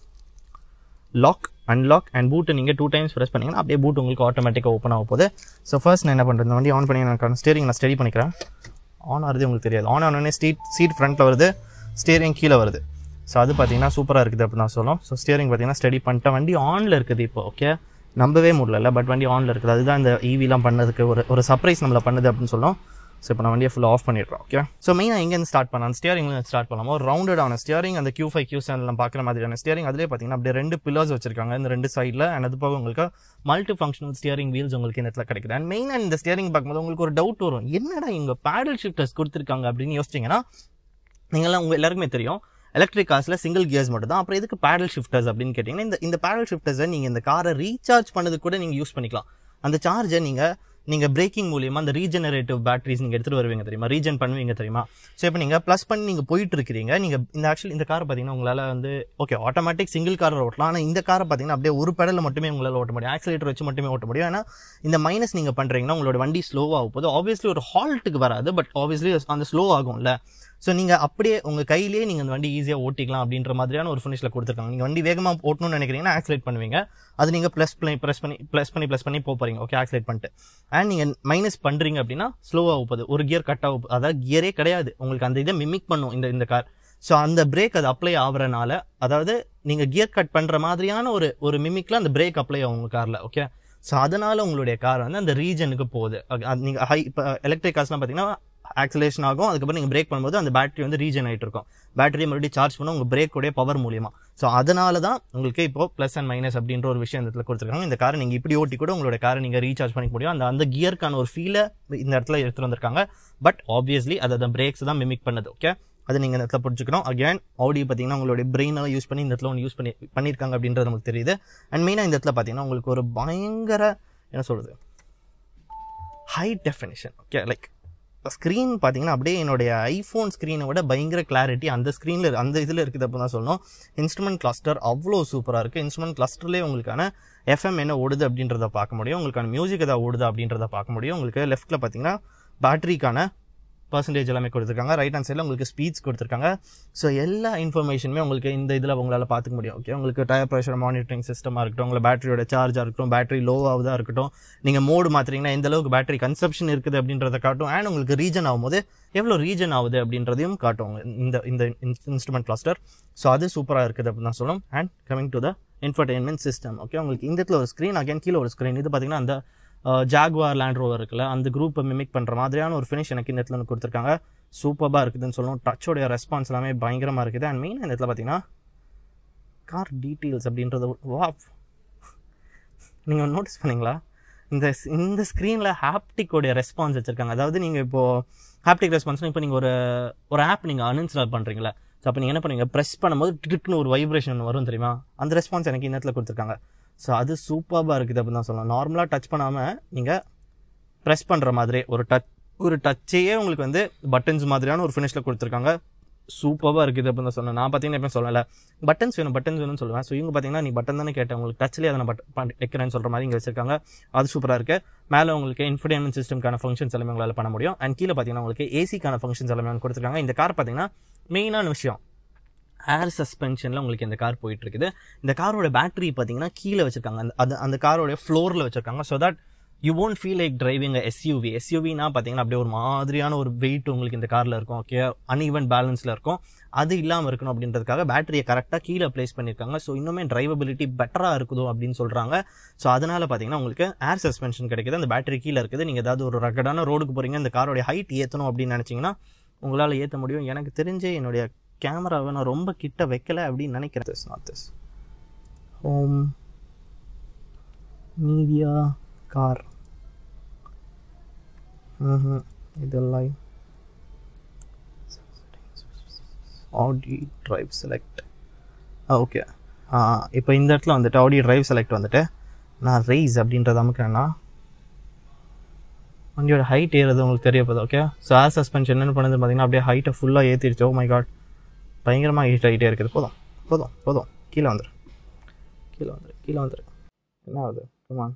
லாக் அன்லாக் அண்ட் பூட்டை நீங்கள் டூ டைம்ஸ் ப்ரெஸ் பண்ணிங்கன்னா அப்படியே பூட் உங்களுக்கு ஆட்டோமேட்டிக்காக ஓப்பன் ஆக போகுது ஸோ ஃபர்ஸ்ட் நான் என்ன பண்ணுறது இந்த வண்டி ஆன் பண்ணி எனக்கான ஸ்டியரிங் நான் ஸ்டடி பண்ணிக்கிறேன் ஆன் ஆகிறது உங்களுக்கு தெரியாது ஆன் ஆனோடனே ஸ்டீட் சீட் ஃப்ரண்ட்டில் வருது ஸ்டியரிங் கீழே வருது ஸோ அது பார்த்தீங்கன்னா சூப்பராக இருக்குது அப்படின்னு நான் சொல்லும் ஸோ ஸ்டியரிங் பார்த்தீங்கன்னா ஸ்டடி பண்ணிட்டேன் வண்டி ஆனில் இருக்குது இப்போ ஓகே நம்பவே முடியல பட் வண்டி ஆனில் இருக்குது அதுதான் இந்த ஈவிலாம் பண்ணதுக்கு ஒரு ஒரு சர்ப்ரைஸ் நம்மளை பண்ணுது அப்படின்னு சொல்லும் ஸோ இப்போ நான் வண்டியை ஃபுல்லாக ஆஃப் பண்ணிடுறோம் ஓகே ஸோ மெயினாக எங்கேருந்து ஸ்டார்ட் பண்ணலாம் ஸ்டியரிங்லேருந்து ஸ்டார்ட் பண்ணலாமா ஒரு ரவுண்டடான ஸ்டியரிங் அந்த கியூ ஃபைவ் கியூ செவனில் பார்க்குற மாதிரியான ஸ்டியரிங் அதிலே பார்த்தீங்கன்னா அப்படியே ரெண்டு பில்லர்ஸ் வச்சிருக்காங்க இந்த ரெண்டு சைடில் அண்ட் அது போக உங்களுக்கு மல்டி ஃபங்க்ஷனல் ஸ்டியரிங் வீல்ஸ் உங்களுக்கு இந்த இடத்துல கிடைக்குது அண்ட் மெயினாக இந்த ஸ்டியரிங் பார்க்கும்போது உங்களுக்கு ஒரு டவுட் வரும் என்னடா இங்கே பேடல் ஷிஃப்டர்ஸ் கொடுத்துருக்காங்க அப்படின்னு யோசிச்சிங்கன்னா நீங்களாம் உங்கள் எல்லாருக்குமே தெரியும் எலக்ட்ரிக் கார்ஸில் சிங்கிள் கியர்ஸ் மட்டும் தான் அப்புறம் எதுக்கு பேடல் ஷிஃப்டர்ஸ் அப்படின்னு கேட்டிங்கன்னா இந்த இந்த பேடல் ஷிஃப்டர்ஸை நீங்கள் இந்த காரை ரீசார்ஜ் பண்ணது கூட நீங்கள் யூஸ் பண்ணிக்கலாம் அந்த சார்ஜை நீங்கள் நீங்கள் பிரேக்கிங் மூலியமா அந்த ரீஜெனரேட்டிவ் பேட்டரிஸ் நீங்கள் எடுத்துகிட்டு வருவீங்க தெரியுமா ரீஜன் பண்ணுவீங்க தெரியுமா ஸோ இப்போ நீங்கள் ப்ளஸ் பண்ணி நீங்கள் போயிட்டு இருக்கிறீங்க நீங்கள் இந்த ஆக்சுவலி இந்த காரை பார்த்தீங்கன்னா உங்களால் வந்து ஓகே ஆட்டோமேட்டிக் சிங்கிள் கார் ஓட்டலாம் ஆனால் இந்த காரை பார்த்தீங்கன்னா அப்படியே ஒரு பெடலில் மட்டுமே உங்களால் ஓட்ட முடியும் ஆக்சிலேட்டர் வச்சு மட்டுமே ஓட்ட முடியும் ஏன்னா இந்த மைனஸ் நீங்கள் பண்ணுறீங்கன்னா உங்களோட வண்டி ஸ்லோவாகும் போது ஆப்வியஸ்லி ஒரு ஹால்ட்டுக்கு வராது பட் ஆப்வியஸ்லி அந்த ஸ்லோ ஆகும்ல ஸோ நீங்கள் அப்படியே உங்கள் கையிலேயே நீங்கள் அந்த வண்டி ஈஸியாக ஓட்டிக்கலாம் அப்படின்ற மாதிரியான ஒரு ஃபினிஷில் கொடுத்துருக்காங்க நீங்கள் வண்டி வேகமாக ஓட்டணும்னு நினைக்கிறீங்கன்னா ஆக்சிலேட் பண்ணுவீங்க அது நீங்கள் ப்ளஸ் பண்ணி ப்ரெஸ் பண்ணி ப்ளஸ் பண்ணி ப்ளஸ் பண்ணி போக போகிறீங்க ஓகே ஆக்சிலேட் பண்ணிட்டு அண்ட் நீங்கள் மைனஸ் பண்ணுறீங்க அப்படின்னா ஸ்லோவாக போகுது ஒரு கியர் கட் ஆகும் அதாவது கியரே கிடையாது உங்களுக்கு அந்த இதை மிமிக் பண்ணும் இந்த இந்த கார் ஸோ அந்த பிரேக் அது அப்ளை ஆகுறனால அதாவது நீங்கள் கியர் கட் பண்ணுற மாதிரியான ஒரு ஒரு மிமிக்கில் அந்த பிரேக் அப்ளை ஆகும் உங்கள் காரில் ஓகே ஸோ அதனால உங்களுடைய கார் வந்து அந்த ரீஜனுக்கு போகுது நீங்கள் ஹை இப்போ எலக்ட்ரிக் கார்ஸ்லாம் பார்த்தீங்கன்னா ஆக்சலேஷன் ஆகும் அதுக்கப்புறம் நீங்கள் பிரேக் பண்ணும்போது அந்த பேட்டரி வந்து ரீஜன் ஆகிட்டு இருக்கும் பேட்டரி மறுபடியும் சார்ஜ் பண்ண உங்கள் பிரேக்கோடைய பவர் மூலியமா ஸோ அதனால தான் உங்களுக்கு இப்போ ப்ளஸ் அண்ட் மைனஸ் அப்படின்ற ஒரு விஷயம் இந்த இடத்துல கொடுத்துருக்காங்க இந்த காரை நீங்கள் இப்படி ஓட்டி கூட உங்களோட காரை நீங்கள் ரீசார்ஜ் பண்ணிக்க முடியும் அந்த அந்த கியருக்கான ஒரு ஃபீலை இந்த இடத்துல எடுத்துகிட்டு வந்திருக்காங்க பட் ஆப்வியஸ்லி அது அந்த பிரேக்ஸ் தான் மிமிக் பண்ணது ஓகே அது நீங்கள் இந்த இடத்துல புரிஞ்சுக்கணும் அகேன் ஆடி பார்த்தீங்கன்னா உங்களுடைய பிரெயினை யூஸ் பண்ணி இந்த இடத்துல ஒன்று யூஸ் பண்ணி பண்ணியிருக்காங்க அப்படின்றது நமக்கு தெரியுது அண்ட் மெயினாக இந்த இடத்துல பார்த்தீங்கன்னா உங்களுக்கு ஒரு பயங்கர என்ன சொல்கிறது high definition okay like screen பார்த்தீங்கன்னா அப்படியே என்னுடைய ஐஃபோன் ஸ்க்ரீனை விட பயங்கர கிளாரிட்டி அந்த ஸ்க்ரீனில் அந்த இதில் இருக்குது அப்போ தான் சொல்லணும் இன்ஸ்ட்ருமெண்ட் கிளஸ்டர் அவ்வளோ சூப்பராக இருக்குது இன்ஸ்ட்ருமெண்ட் கிளஸ்டர்லேயே உங்களுக்கான எஃப்எம் என்ன ஓடுது அப்படின்றத பார்க்க முடியும் உங்களுக்கான மியூசிக் எதாவது ஓடுது அப்படின்றத பார்க்க முடியும் உங்களுக்கு லெஃப்ட்டில் பார்த்தீங்கன்னா பேட்டரிக்கான பர்சன்டேஜ் எல்லாமே கொடுத்துருக்காங்க ரைட் ஹேண்ட் சைடில் உங்களுக்கு ஸ்பீட்ஸ் கொடுத்துருக்காங்க ஸோ எல்லா இன்ஃபர்மேஷனுமே உங்களுக்கு இந்த இதில் உங்களால் பார்த்துக்க முடியும் ஓகே உங்களுக்கு டயர் ப்ரெஷர் மானிட்டரிங் சிஸ்டமாக இருக்கட்டும் உங்களை பேட்டரியோட சார்ஜாக இருக்கட்டும் பேட்டரி லோ ஆகுதா இருக்கட்டும் நீங்கள் மோடு மாற்றுறீங்கன்னா எந்த அளவுக்கு பேட்டரி கன்சப்ஷன் இருக்குது அப்படின்றத காட்டும் அண்ட் உங்களுக்கு ரீஜன் ஆகும்போது எவ்வளோ ரீஜன் ஆகுது அப்படின்றதையும் காட்டும் இந்த இந்த இன்ஸ்ட்ருமெண்ட் கிளஸ்டர் ஸோ அது சூப்பராக இருக்குது அப்படின்னு தான் சொல்லணும் and coming to the infotainment system okay உங்களுக்கு இந்த இடத்துல ஒரு ஸ்க்ரீன் அகைன் கீழே ஒரு ஸ்க்ரீன் இது பார்த்தீங்கன்னா அந்த ஜாக்வார் லேண்ட் ரோவர் இருக்குல்ல அந்த குரூப்பை மிமிக் பண்ணுற மாதிரியான ஒரு ஃபினிஷ் எனக்கு இந்த இடத்துல வந்து கொடுத்துருக்காங்க சூப்பராக இருக்குதுன்னு சொல்லணும் டச்சோடைய ரெஸ்பான்ஸ் எல்லாமே பயங்கரமாக இருக்குது அண்ட் மெயின் இந்த இடத்துல பார்த்தீங்கன்னா கார் டீட்டெயில்ஸ் அப்படின்றது வா நீங்கள் நோட்டீஸ் பண்ணீங்களா இந்த இந்த ஸ்க்ரீனில் ஹாப்டிக்கோடைய ரெஸ்பான்ஸ் வச்சுருக்காங்க அதாவது நீங்கள் இப்போது ஹாப்டிக் ரெஸ்பான்ஸ்னால் இப்போ நீங்கள் ஒரு ஒரு ஆப் நீங்கள் அன்இன்ஸ்டால் பண்ணுறீங்களா ஸோ அப்போ நீங்கள் என்ன பண்ணுவீங்க ப்ரெஸ் பண்ணும்போது டிட்டுன்னு ஒரு வைப்ரேஷன் வரும் தெரியுமா அந்த ரெஸ்பான்ஸ் எனக்கு இந்த இடத்துல கொடுத்துருக்காங்க ஸோ அது சூப்பராக இருக்குது அப்படின்னு தான் சொல்லலாம் நார்மலாக டச் பண்ணாமல் நீங்கள் ப்ரெஸ் பண்ணுற மாதிரி ஒரு டச் ஒரு டச்சையே உங்களுக்கு வந்து பட்டன்ஸ் மாதிரியான ஒரு ஃபினிஷில் கொடுத்துருக்காங்க சூப்பராக இருக்குது அப்படின்னு தான் சொன்னேன் நான் பார்த்தீங்கன்னா எப்போ சொல்லலை பட்டன்ஸ் வேணும் பட்டன்ஸ் வேணும்னு சொல்லுவேன் ஸோ இவங்க பார்த்தீங்கன்னா நீ பட்டன் தானே கேட்டேன் உங்களுக்கு டச்லேயே அதை நான் பட் வைக்கிறேன்னு சொல்கிற மாதிரி இங்கே வச்சிருக்காங்க அது சூப்பராக இருக்குது மேலே உங்களுக்கு இன்ஃபர்டைன்மெண்ட் சிஸ்டம்க்கான ஃபங்க்ஷன்ஸ் எல்லாமே உங்களால் பண்ண முடியும் அண்ட் கீழே பார்த்தீங்கன்னா உங்களுக்கு ஏசிக்கான ஃபங்க்ஷன்ஸ் எல்லாமே கொடுத்துருக்காங்க இந்த கார் பார்த்தீங்கன்னா மெயினான விஷயம் ஏர் சஸ்பென்ஷனில் உங்களுக்கு இந்த கார் போயிட்டு இருக்குது இந்த காரோட பேட்டரி பார்த்தீங்கன்னா கீழே வச்சிருக்காங்க அந்த அது அந்த காரோட ஃப்ளோரில் வச்சிருக்காங்க so that you won't feel like driving SUV எஸ்யூவினா பார்த்தீங்கன்னா அப்படியே ஒரு மாதிரியான ஒரு வெயிட் உங்களுக்கு இந்த காரில் இருக்கும் ஓகே அன்இவன் பேலன்ஸில் இருக்கும் அது இல்லாமல் இருக்கணும் அப்படின்றதுக்காக பேட்டரியை கரெக்டாக கீழே ப்ளேஸ் பண்ணியிருக்காங்க ஸோ இன்னுமே டிரைவபிலிட்டி பெட்டராக இருக்குதோ அப்படின்னு சொல்கிறாங்க ஸோ அதனால் பார்த்தீங்கன்னா உங்களுக்கு ஏர் சஸ்பென்ஷன் கிடைக்குது அந்த பேட்டரி கீழே இருக்குது நீங்கள் ஏதாவது ஒரு ரகடான ரோடுக்கு போகிறீங்க இந்த காரோடைய ஹைட் ஏற்றணும் அப்படின்னு நினச்சிங்கன்னா உங்களால் ஏற்ற முடியும் எனக்கு தெரிஞ்சு என்னுடைய கேமராவை நான் ரொம்ப கிட்ட வைக்கல அப்படின்னு நினைக்கிறேன் this not this home media car இதெல்லாம் ஆடி டிரைவ் செலக்ட் ஓகே இப்போ இந்த இடத்துல வந்துட்டு ஆடி டிரைவ் செலக்ட் வந்துட்டு நான் ரைஸ் அப்படின்றத அமுக்கிறேன்னா வண்டியோட ஹைட் ஏறது உங்களுக்கு தெரிய போகுது ஓகே ஸோ ஏர் சஸ்பென்ஷன் என்ன பண்ணுது பார்த்தீங்கன்னா அப்படியே ஹைட்டை ஃபுல்லாக ஏற்றிருச்சு ஓ மை காட் பயங்கரமாக ஹீட் ஆகிட்டே இருக்குது போதும் போதும் போதும் கீழே வந்துரு கீழே வந்துரு கீழே வந்துரு என்ன ஆகுது கமான்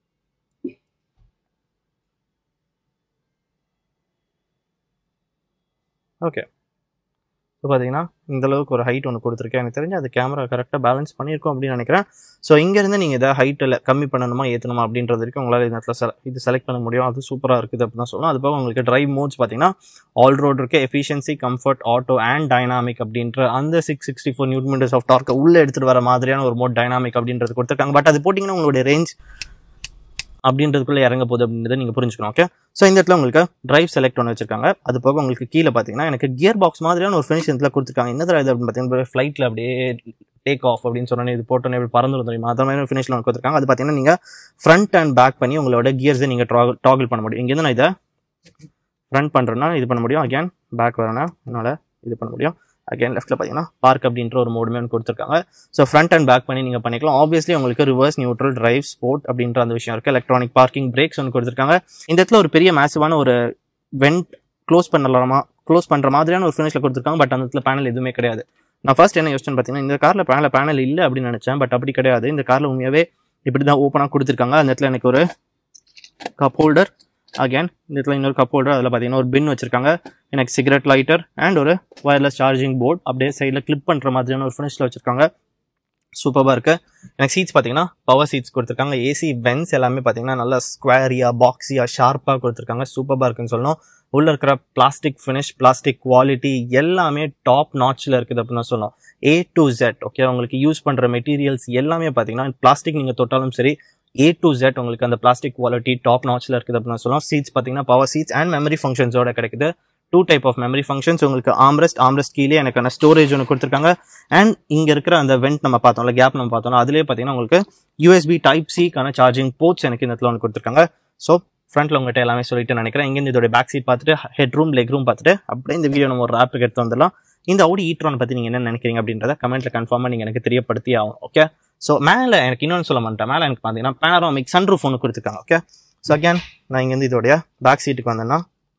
ஓகே ஸோ பார்த்தீங்கன்னா இந்த அளவுக்கு ஒரு ஹைட் ஒன்று கொடுத்துருக்கேன் எனக்கு தெரிஞ்சு அது கேமரா கரெக்டாக பேலன்ஸ் பண்ணியிருக்கோம் அப்படின்னு நினைக்கிறேன் ஸோ இங்கேருந்து நீங்கள் இதை ஹைட்டில் கம்மி பண்ணணுமா ஏற்றணுமா அப்படின்றது வரைக்கும் உங்களால் இந்த இடத்துல செல இது செலக்ட் பண்ண முடியும் அது சூப்பராக இருக்குது அப்படின்னு தான் சொல்லணும் அது போக உங்களுக்கு ட்ரைவ் மோட்ஸ் பார்த்தீங்கன்னா ஆல் ரோட் இருக்கு efficiency comfort auto and dynamic அப்படின்ற அந்த six sixty four newton metres of டார்க்கை உள்ளே எடுத்துகிட்டு வர மாதிரியான ஒரு மோட் டைனாமிக் அப்படின்றது கொடுத்துருக்காங்க பட் அது போட்டிங்கன்னா உங்களுடைய ரேஞ்ச் அப்படின்றதுக்குள்ளே இறங்க போகுது அப்படின்றத நீங்கள் புரிஞ்சுக்கணும் ஓகே ஸோ இந்த இடத்துல உங்களுக்கு டிரைவ் செலக்ட் ஒன்று வச்சிருக்காங்க அது போக உங்களுக்கு கீழே பார்த்தீங்கன்னா எனக்கு கியர் பாக்ஸ் மாதிரியான ஒரு ஃபினிஷ் இதில் கொடுத்துருக்காங்க என்ன இது அப்படின்னு பார்த்தீங்கன்னா ஃப்ளைட்டில் அப்படியே டேக் ஆஃப் அப்படின்னு சொன்னோன்னே இது போட்டோன்னே இப்படி பறந்துடும் தெரியுமா அந்த மாதிரி ஃபினிஷில் ஒன்று கொடுத்துருக்காங்க அது பார்த்தீங்கன்னா நீங்கள் ஃப்ரண்ட் அண்ட் பேக் பண்ணி உங்களோட கியர்ஸை நீங்கள் டாகல் டாகிள் பண்ண முடியும் இங்கேருந்து நான் இதை ஃப்ரண்ட் பண்ணுறேன்னா இது பண்ண முடியும் அகேன் பேக் வரேன்னா என்னால் இது பண்ண முடியும் அகைன் லெஃப்ட்டில் பார்த்தீங்கன்னா பார்க் அப்படின்ற ஒரு மோடுமே ஒன்று கொடுத்துருக்காங்க ஸோ ஃப்ரண்ட் அண்ட் பேக் பண்ணி நீங்கள் பண்ணிக்கலாம் ஆப்வியஸ்லி உங்களுக்கு ரிவர்ஸ் நியூட்ரல் டிரைவ் ஸ்போர்ட் அப்படின்ற அந்த விஷயம் இருக்குது எலக்ட்ரானிக் பார்க்கிங் பிரேக்ஸ் ஒன்று கொடுத்துருக்காங்க இந்த இடத்துல ஒரு பெரிய மேசிவான ஒரு வெண்ட் க்ளோஸ் பண்ணலாமா க்ளோஸ் பண்ணுற மாதிரியான ஒரு ஃபினிஷில் கொடுத்துருக்காங்க பட் அந்த இடத்துல பேனல் எதுவுமே கிடையாது நான் ஃபர்ஸ்ட் என்ன யோசிச்சேன்னு பார்த்தீங்கன்னா இந்த காரில் பேனல் பேனல் இல்லை அப்படின்னு நினச்சேன் பட் அப்படி கிடையாது இந்த காரில் உண்மையாகவே இப்படி தான் ஓப்பனாக கொடுத்துருக்காங்க அந்த இடத்துல எனக்கு ஒரு கப் ஹோல்டர் அகேன் இந்த இடத்துல இன்னொரு கப் ஹோல்டர் அதில் பார்த்தீங்கன்னா ஒரு பின் வச்சிருக்காங்க எனக்கு சிகரெட் லைட்டர் அண்ட் ஒரு வயர்லெஸ் சார்ஜிங் போர்ட் அப்படியே சைடில் கிளிப் பண்ணுற மாதிரியான ஒரு ஃபினிஷில் வச்சிருக்காங்க சூப்பராக இருக்கு எனக்கு சீட்ஸ் பார்த்தீங்கன்னா பவர் சீட்ஸ் கொடுத்துருக்காங்க ஏசி வென்ஸ் எல்லாமே பார்த்தீங்கன்னா நல்லா ஸ்கொயரியா பாக்ஸியா ஷார்ப்பாக கொடுத்துருக்காங்க சூப்பராக இருக்குன்னு சொல்லணும் உள்ள இருக்கிற பிளாஸ்டிக் ஃபினிஷ் பிளாஸ்டிக் குவாலிட்டி எல்லாமே டாப் நாட்ச்ல இருக்குது அப்படின்னு தான் சொல்லணும் ஏ டு ஜெட் ஓகே உங்களுக்கு யூஸ் பண்ற மெட்டீரியல்ஸ் எல்லாமே பார்த்தீங்கன்னா பிளாஸ்டிக் நீங்க தொட்டாலும் சரி ஏ டு ஜெட் உங்களுக்கு அந்த பிளாஸ்டிக் குவாலிட்டி டாப் நாட்ச்ல இருக்குது அப்படின்னு சொல்லலாம் சீட்ஸ் பார்த்தீங்கன்னா பவர் சீட்ஸ் அண்ட் மெமரி ஃபங்க்ஷன்ஸோட கிடைக்குது two type of memory functions உங்களுக்கு ஆம்ரெஸ்ட் ஆம்ரெஸ்ட் கீழே எனக்கான ஸ்டோரேஜ் ஒன்று கொடுத்துருக்காங்க அண்ட் இங்க இருக்கிற அந்த வெண்ட் நம்ம பார்த்தோம்ல கேப் நம்ம பார்த்தோம்ல அதுலேயே பார்த்தீங்கன்னா உங்களுக்கு யூஎஸ்பி டைப் சிக்கான சார்ஜிங் போர்ட்ஸ் எனக்கு இந்த இடத்துல ஒன்று கொடுத்துருக்காங்க ஸோ ஃப்ரண்ட்ல உங்ககிட்ட எல்லாமே சொல்லிட்டு நினைக்கிறேன் இங்கேருந்து இதோட பேக் சீட் பார்த்துட்டு ஹெட் ரூம் லெக் ரூம் பார்த்துட்டு அப்படியே இந்த வீடியோ நம்ம ஒரு ஆப்புக்கு எடுத்து வந்துடலாம் இந்த அவுடி ஈட்ரான் பற்றி நீங்கள் என்ன நினைக்கிறீங்க அப்படின்றத கமெண்ட்ல கன்ஃபார்மாக நீங்கள் எனக்கு தெரியப்படுத்தி ஆகும் ஓகே ஸோ மேலே எனக்கு இன்னொன்று சொல்ல மாட்டேன் மேலே எனக்கு பார்த்தீங்கன்னா பேனராமிக் சன்ரூஃப் ஒன்று கொடுத்துருக்காங்க ஓகே ஸோ அகேன் நான் இங்கேருந்து இதோடைய பேக் சீட்டுக்கு வந்தேன்னா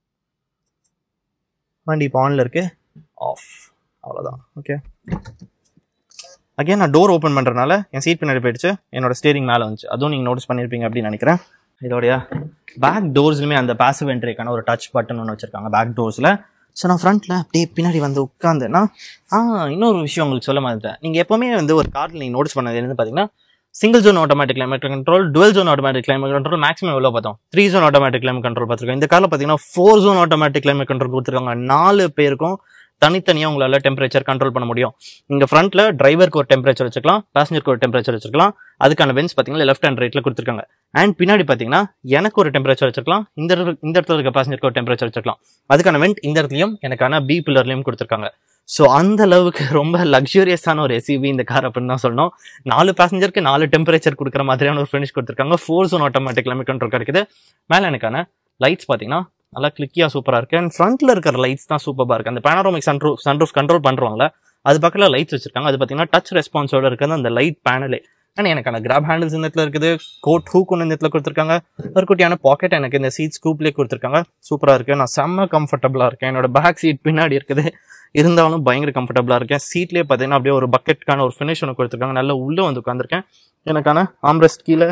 வண்டி இப்போ ஆனில் இருக்கு ஆஃப் அவ்வளோதான் ஓகே அகேன் நான் டோர் ஓப்பன் பண்ணுறதுனால என் சீட் பின்னாடி போயிடுச்சு என்னோட ஸ்டேரிங் மேலே வந்துச்சு அதுவும் நீங்கள் நோட்டீஸ் பண்ணியிருப்பீங்க அப்படின்னு நினைக்கிறேன் இதோடைய பேக் டோர்ஸ்லுமே அந்த பாசிவ் என்ட்ரிக்கான ஒரு டச் பட்டன் ஒன்று வச்சிருக்காங்க பேக் டோர்ஸில் ஸோ நான் ஃப்ரண்ட்டில் அப்படியே பின்னாடி வந்து உட்காந்தேன்னா ஆ இன்னொரு விஷயம் உங்களுக்கு சொல்ல மாட்டேன் நீங்கள் எப்போவுமே வந்து ஒரு காரில் நீங்கள் நோட்டீஸ் பண்ணது என்னன்னு பார்த்தீங்கன்னா single zone automatic climate control dual zone automatic climate control maximum எவ்வளோ பார்த்தோம் three zone automatic climate control பார்த்துருக்கோம் இந்த காரில் பார்த்தீங்கன்னா four zone automatic climate control கொடுத்துருக்காங்க நாலு பேருக்கும் தனித்தனியாக உங்களால் டெம்பரேச்சர் கண்ட்ரோல் பண்ண முடியும் இங்கே ஃப்ரண்ட்ல டிரைவருக்கு ஒரு டெம்பரேச்சர் வச்சுக்கலாம் பேசஞ்சருக்கு ஒரு டெம்பரேச்சர் வச்சுக்கலாம் அதுக்கான வென்ஸ் பார்த்தீங்கன்னா லெஃப்ட் அண்ட் ரைட்ல கொடுத்துருக்காங்க அண்ட் பின்னாடி பார்த்தீங்கன்னா எனக்கு ஒரு டெம்பரேச்சர் வச்சுக்கலாம் இந்த இடத்துல- இந்த இடத்துல இருக்க பேசஞ்சருக்கு ஒரு டெம்பரேச்சர் வச்சுக்கலாம் அதுக்கான வெண்ட் இந்த இடத்துலையும் எனக்கான பி பில்லர்லையும் கொடுத்துருக்காங்க ஸோ அந்த அளவுக்கு ரொம்ப லக்ஸூரியஸான ஒரு எஸ்யூவி இந்த கார் அப்படின்னு தான் சொல்லணும் நாலு பேசஞ்சருக்கு நாலு டெம்பரேச்சர் கொடுக்குற மாதிரியான ஒரு ஃபினிஷ் கொடுத்துருக்காங்க four zone automatic climate control கிடைக்குது மேலே எனக்கான லைட்ஸ் பார்த்தீங்கன்னா நல்லா கிளிக்கியா சூப்பராக இருக்கு அண்ட் ஃப்ரண்ட்ல இருக்கிற லைட்ஸ் தான் சூப்பராக இருக்கு அந்த பேனரோமிக் சன்ரூஃப் சன்ரூஃப் கண்ட்ரோல் பண்றவங்கள அது பக்கத்தில் லைட்ஸ் வச்சிருக்காங்க அது பார்த்தீங்கன்னா டச் ரெஸ்பான்ஸோட இருக்குது அந்த லைட் பேனலே அண்ட் எனக்கான கிராப் ஹேண்டில்ஸ் இந்த இடத்துல இருக்குது கோட் ஹூக் ஒன்று இந்த இடத்துல கொடுத்துருக்காங்க ஒரு குட்டியான பாக்கெட் எனக்கு இந்த சீட் ஸ்கூப்லேயே கொடுத்துருக்காங்க சூப்பராக இருக்கு நான் செம்ம கம்ஃபர்டபுளாக இருக்கேன் என்னோட பேக் சீட் பின்னாடி இருக்குது இருந்தாலும் பயங்கர கம்ஃபர்டபுளாக இருக்கேன் சீட்லேயே பார்த்தீங்கன்னா அப்படியே ஒரு பக்கெட்டுக்கான ஒரு ஃபினிஷ் ஒன்று கொடுத்துருக்காங்க நல்லா உள்ளே வந்து உட்காந்துருக்கேன் எனக்கான ஆம்ரெஸ்ட் கீழே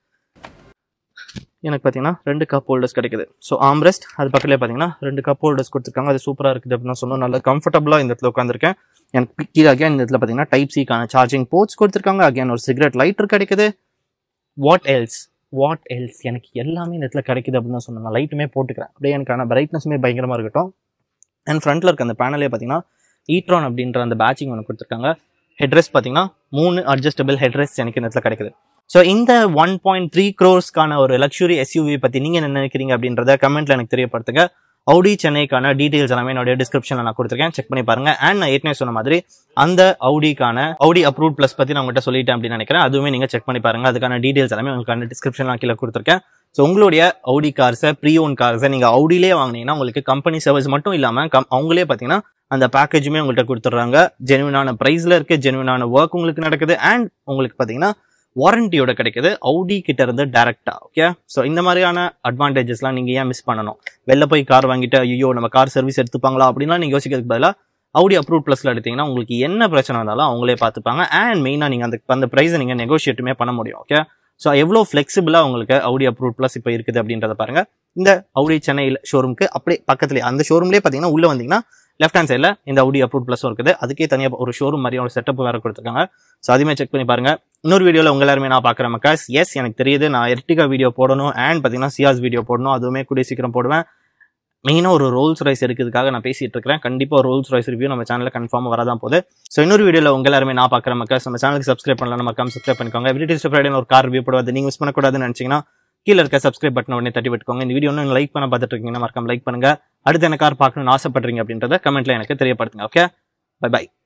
எனக்கு பார்த்தீங்கன்னா ரெண்டு கப் ஹோல்டர்ஸ் கிடைக்குது ஸோ ஆம்ரெஸ்ட் அது பக்கத்துலேயே பார்த்தீங்கன்னா ரெண்டு கப் ஹோல்டர்ஸ் கொடுத்துருக்காங்க அது சூப்பராக இருக்குது அப்படின்னு சொன்னோம் நல்லா கம்ஃபர்டபுளாக இந்த இடத்துல உட்காந்துருக்கேன் எனக்கு கீழே அகேன் இந்த இடத்துல பார்த்தீங்கன்னா டைப் சிக்கான சார்ஜிங் போர்ட்ஸ் கொடுத்துருக்காங்க அகேன் ஒரு சிகரெட் லைட்டர் கிடைக்குது வாட் எல்ஸ் வாட் எல்ஸ் எனக்கு எல்லாமே இந்த இடத்துல கிடைக்குது அப்படின்னு தான் சொன்னேன் நான் லைட்டுமே போட்டுக்கிறேன் அப்படியே எனக்கான பிரைட்னஸுமே பயங்கரமாக இருக்கட்டும் அண்ட் ஃப்ரண்ட்டில் இருக்க அந்த பேனலே பார்த்தீங்கன்னா ஈட்ரான் அப்படின்ற அந்த பேட்சிங் ஒன்று கொடுத்துருக்காங்க ஹெட்ரெஸ் பார்த்தீங்கன்னா மூணு அட்ஜஸ்டபிள் ஹெட்ரெஸ் எனக்கு இந்த இடத்துல கிடைக்குது ஸோ இந்த ஒன் பாயிண்ட் த்ரீ க்ரோர்ஸ்க்கான ஒரு லக்ஸுரி எஸ்யூவி பற்றி நீங்கள் என்ன நினைக்கிறீங்க அப்படின்றத கமெண்ட்ல எனக்கு தெரியப்படுத்துங்க அவுடி சென்னைக்கான டீடைல்ஸ் எல்லாமே என்னுடைய டிஸ்கிரிப்ஷனில் நான் கொடுத்துருக்கேன் செக் பண்ணி பாருங்க அண்ட் நான் ஏற்கனவே சொன்ன மாதிரி அந்த அவுடிக்கான அவுடி அப்ரூவ் ப்ளஸ் பற்றி நான் உங்கள்கிட்ட சொல்லிட்டேன் அப்படின்னு நினைக்கிறேன் அதுவுமே நீங்கள் செக் பண்ணி பாருங்க அதுக்கான டீடைல்ஸ் எல்லாமே உங்களுக்கு டிஸ்கிரிப்ஷன் நான் கீழே கொடுத்துருக்கேன் ஸோ உங்களுடைய அவுடி கார்ஸை ப்ரீ ஓன் கார்ஸை நீங்கள் அவுடிலே வாங்கினீங்கன்னா உங்களுக்கு கம்பெனி சர்வீஸ் மட்டும் இல்லாமல் கம் அவங்களே பார்த்தீங்கன்னா அந்த பேக்கேஜுமே உங்கள்கிட்ட கொடுத்துட்றாங்க ஜெனுவினான ப்ரைஸில் இருக்கு ஜெனுவினான ஒர்க் உங்களுக்கு நடக்குது அண்ட் உங்களுக்கு பார்த்தீங்கன்னா வாரண்டியோட கிடைக்குது அவுடி கிட்ட இருந்து டேரக்டா ஓகே ஸோ இந்த மாதிரியான அட்வான்டேஜஸ்லாம் நீங்க ஏன் மிஸ் பண்ணணும் வெளில போய் கார் வாங்கிட்டு ஐயோ நம்ம கார் சர்வீஸ் எடுத்துப்பாங்களா அப்படின்லாம் நீங்க யோசிக்கிறதுக்கு பதிலாக அவுடி அப்ரூவ் ப்ளஸ்ல எடுத்தீங்கன்னா உங்களுக்கு என்ன பிரச்சனை இருந்தாலும் அவங்களே பார்த்துப்பாங்க அண்ட் மெயினாக நீங்க அந்த அந்த ப்ரைஸை நீங்க நெகோஷியேட்டுமே பண்ண முடியும் ஓகே ஸோ எவ்வளோ ஃப்ளெக்சிபிளாக உங்களுக்கு அவுடி அப்ரூவ் ப்ளஸ் இப்போ இருக்குது அப்படின்றத பாருங்க இந்த அவுடி சென்னையில் ஷோரூமுக்கு அப்படியே பக்கத்துலேயே அந்த ஷோரூம்லேயே பார்த்தீங்கன்னா உள்ள வந்தீங்கன்னா லெஃப்ட் ஹேண்ட் சைடில் இந்த அவுடி அப்ரூவ் ப்ளஸும் இருக்குது அதுக்கே தனியாக ஒரு ஷோரூம் மாதிரி ஒரு செட்டப் வேறு கொடுத்துருக்காங்க ஸோ அதுவுமே செக் பண்ணி பாருங்க இன்னொரு வீடியோவில் உங்க எல்லாருமே நான் பார்க்குறேன் மக்காஸ் எஸ் எனக்கு தெரியுது நான் எர்டிகா வீடியோ போடணும் அண்ட் பார்த்தீங்கன்னா சியாஸ் வீடியோ போடணும் அதுவுமே கூடிய சீக்கிரம் போடுவேன் மெயினாக ஒரு ரோல்ஸ் ரைஸ் எடுக்கிறதுக்காக நான் பேசிட்டு இருக்கிறேன் கண்டிப்பாக ரோல்ஸ் ரைஸ் ரிவ்யூ நம்ம சேனலில் கன்ஃபார்மாக வரதான் போகுது ஸோ இன்னொரு வீடியோவில் உங்க எல்லாருமே நான் பார்க்குறேன் மக்கள் நம்ம சேனலுக்கு சப்ஸ்கிரைப் பண்ணலாம் நம்ம கம் சப்ஸ்கிரைப் பண்ணிக்கோங்க எவ்ரி டேஸ்ட் ஃப்ரைடே ஒரு கார் ரிவ்யூ போடுவது நீங்கள் மிஸ் பண்ணக்கூடாதுன்னு நினச்சிங்கன்னா கீழே இருக்க சப்ஸ்கிரைப் பட்டன் உடனே தட்டி விட்டுக்கோங்க இந்த வீடியோ இன்னும் லைக் பண்ண பார்த்துட்டு இருக்கீங்கன்னா மறக்காம லைக் பண்ணுங்க அடுத்து என்ன கார் பார்க்கணும்னு ஆசைப்படுறீங்க அப்படின்றத கமெண்ட்ல எனக்கு தெரியப்படுத்துங்க ஓகே பை பை